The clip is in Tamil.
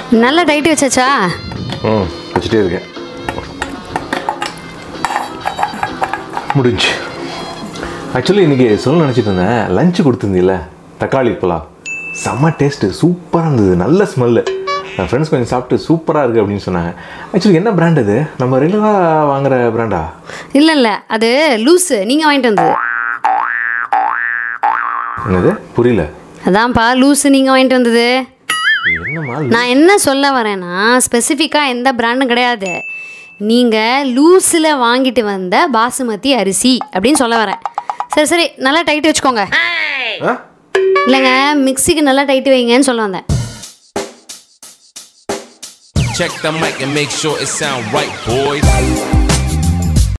நல்லா டைட்டு வச்சாச்சா ம் வச்சுட்டே இருக்கேன் முடிஞ்சு ஆக்சுவலி இன்றைக்கி சொல்ல நினச்சிட்டு இருந்தேன் லஞ்சு கொடுத்துருந்தீல்ல தக்காளி புலாவ் செம்ம டேஸ்ட்டு சூப்பராக இருந்தது நல்ல ஸ்மெல்லு என் ஃப்ரெண்ட்ஸ் கொஞ்சம் சாப்பிட்டு சூப்பராக இருக்குது அப்படின்னு சொன்னாங்க ஆக்சுவலி என்ன பிராண்ட் இது நம்ம ரெகுலராக வாங்குற பிராண்டா இல்லை இல்லை அது லூஸு நீங்கள் வாங்கிட்டு வந்தது என்னது புரியல அதான்ப்பா லூஸு நீங்கள் வாங்கிட்டு வந்தது என்னம்மா நான் என்ன சொல்ல வரேன்னா ஸ்பெசிஃபிக்காக எந்த பிராண்டும் கிடையாது நீங்கள் லூஸில் வாங்கிட்டு வந்த பாசுமதி அரிசி அப்படின்னு சொல்ல வரேன் சரி சரி நல்லா டைட்டு வச்சுக்கோங்க ஆ இல்லைங்க மிக்ஸிக்கு நல்லா டைட்டு வைங்கன்னு சொல்ல வந்தேன் Check the mic and make sure it sound right, boys.